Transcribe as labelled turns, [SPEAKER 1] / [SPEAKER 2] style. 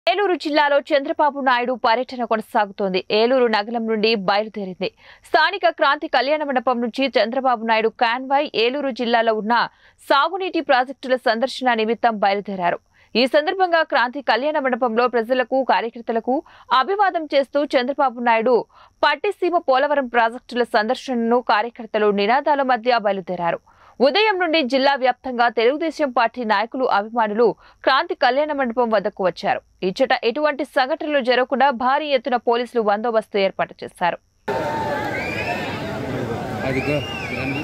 [SPEAKER 1] ఏలూరు జిల్లాలో చంద్రబాబు నాయుడు పర్యటన కొనసాగుతోంది ఏలూరు నగరం నుండి బయలుదేరింది స్థానిక క్రాంతి కళ్యాణ మండపం నుంచి చంద్రబాబు నాయుడు కాన్వాయ్ ఏలూరు జిల్లాలో ఉన్న సాగునీటి ప్రాజెక్టుల సందర్శన నిమిత్తం బయలుదేరారు ఈ సందర్భంగా క్రాంతి కళ్యాణ మండపంలో ప్రజలకు కార్యకర్తలకు అభివాదం చేస్తూ చంద్రబాబు నాయుడు పట్టిసీమ పోలవరం ప్రాజెక్టుల సందర్శనను కార్యకర్తలు నినాదాల మధ్య బయలుదేరారు ఉదయం నుండి జిల్లా వ్యాప్తంగా తెలుగుదేశం పార్టీ నాయకులు అభిమానులు క్రాంతి కళ్యాణ మండపం వద్దకు వచ్చారు ఇచ్చట ఎటువంటి సంఘటనలు జరగకుండా భారీ ఎత్తున పోలీసులు బందోబస్తు ఏర్పాటు చేశారు
[SPEAKER 2] అదిగో దాని